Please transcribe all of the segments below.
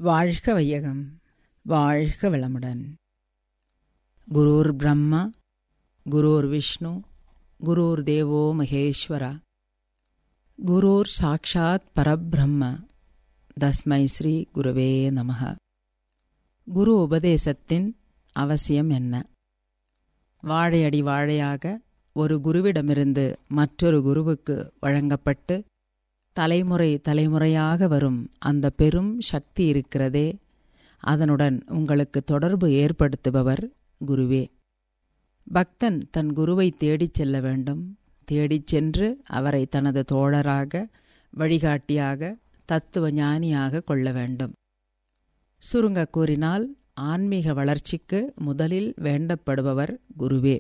வாழ்க வையகம் வாழ்க வளமுடன் குருர் பிரம்மா குருர் விஷ்ணு குருர் தேவோ மகேஸ்வரா குருர் சாக்ஷாத் பரபிரம்ம தஸ்மை ஸ்ரீ குருவே நமக குரு உபதேசத்தின் அவசியம் என்ன வாழையடி வாழையாக ஒரு குருவிடமிருந்து மற்றொரு குருவுக்கு வழங்கப்பட்டு தலைமுறை தலைமுறையாக வரும் அந்த பெரும் சக்தி இருக்கிறதே அதனுடன் உங்களுக்கு தொடர்பு ஏற்படுத்துபவர் குருவே பக்தன் தன் குருவை தேடிச் செல்ல வேண்டும் தேடிச் சென்று அவரை தனது தோழராக வழிகாட்டியாக தத்துவ ஞானியாக கொள்ள வேண்டும் சுருங்க கூறினால் ஆன்மீக வளர்ச்சிக்கு முதலில் வேண்டப்படுபவர் குருவே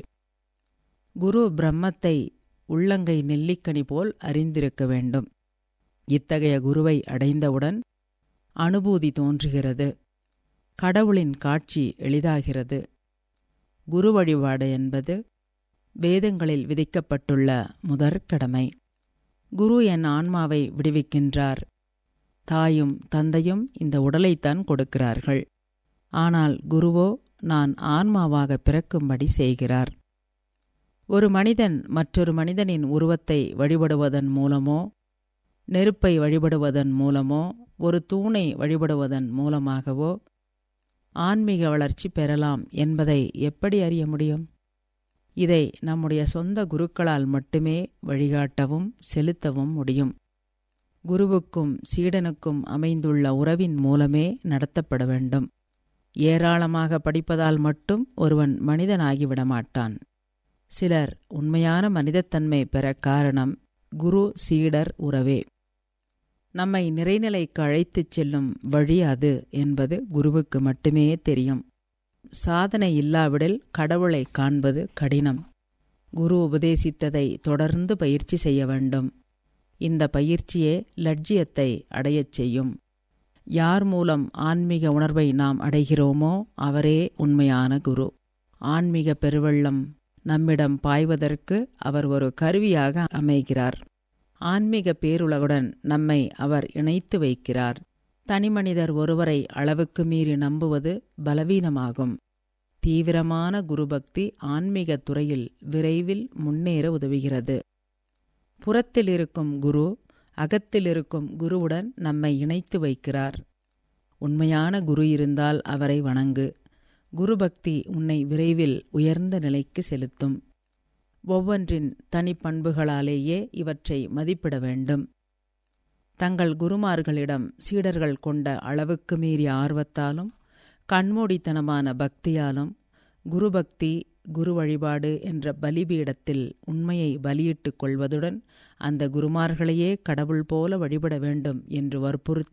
குரு பிரம்மத்தை உள்ளங்கை நெல்லிக்கனி போல் அறிந்திருக்க வேண்டும் இத்தகைய குருவை அடைந்தவுடன் அனுபூதி தோன்றுகிறது கடவுளின் காட்சி எளிதாகிறது குரு வழிபாடு என்பது வேதங்களில் விதிக்கப்பட்டுள்ள முதற்கடமை குரு என் ஆன்மாவை விடுவிக்கின்றார் தாயும் தந்தையும் இந்த உடலைத்தான் கொடுக்கிறார்கள் ஆனால் குருவோ நான் ஆன்மாவாக பிறக்கும்படி செய்கிறார் ஒரு மனிதன் மற்றொரு மனிதனின் உருவத்தை வழிபடுவதன் மூலமோ நெருப்பை வழிபடுவதன் மூலமோ ஒரு தூணை வழிபடுவதன் மூலமாகவோ ஆன்மீக வளர்ச்சி பெறலாம் என்பதை எப்படி அறிய முடியும் இதை நம்முடைய சொந்த குருக்களால் மட்டுமே வழிகாட்டவும் செலுத்தவும் முடியும் குருவுக்கும் சீடனுக்கும் அமைந்துள்ள உறவின் மூலமே நடத்தப்பட வேண்டும் ஏராளமாக படிப்பதால் மட்டும் ஒருவன் மனிதனாகிவிட மாட்டான் சிலர் உண்மையான மனிதத்தன்மை பெற காரணம் குரு சீடர் உறவே நம்மை நிறைநிலைக்கு அழைத்துச் செல்லும் வழி அது என்பது குருவுக்கு மட்டுமே தெரியும் சாதனை இல்லாவிடில் கடவுளை காண்பது கடினம் குரு உபதேசித்ததை தொடர்ந்து பயிற்சி செய்ய வேண்டும் இந்த பயிற்சியே லட்சியத்தை அடையச் செய்யும் யார் மூலம் ஆன்மீக உணர்வை நாம் அடைகிறோமோ அவரே உண்மையான குரு ஆன்மீக பெருவெள்ளம் நம்மிடம் பாய்வதற்கு அவர் ஒரு கருவியாக அமைகிறார் ஆன்மீக பேருலகுடன் நம்மை அவர் இணைத்து வைக்கிறார் தனிமனிதர் ஒருவரை அளவுக்கு மீறி நம்புவது பலவீனமாகும் தீவிரமான குருபக்தி ஆன்மீகத் துறையில் விரைவில் முன்னேற உதவுகிறது புறத்தில் இருக்கும் குரு அகத்தில் இருக்கும் குருவுடன் நம்மை இணைத்து வைக்கிறார் உண்மையான குரு இருந்தால் அவரை வணங்கு குருபக்தி உன்னை விரைவில் உயர்ந்த நிலைக்கு செலுத்தும் ஒவ்வொன்றின் தனிப்பண்புகளாலேயே இவற்றை மதிப்பிட வேண்டும் தங்கள் குருமார்களிடம் சீடர்கள் கொண்ட அளவுக்கு மீறிய ஆர்வத்தாலும் கண்மூடித்தனமான பக்தியாலும் குருபக்தி குரு வழிபாடு என்ற பலிபீடத்தில் உண்மையை பலியிட்டுக் கொள்வதுடன் அந்த குருமார்களையே கடவுள் போல வழிபட வேண்டும் என்று வற்புறுத்தி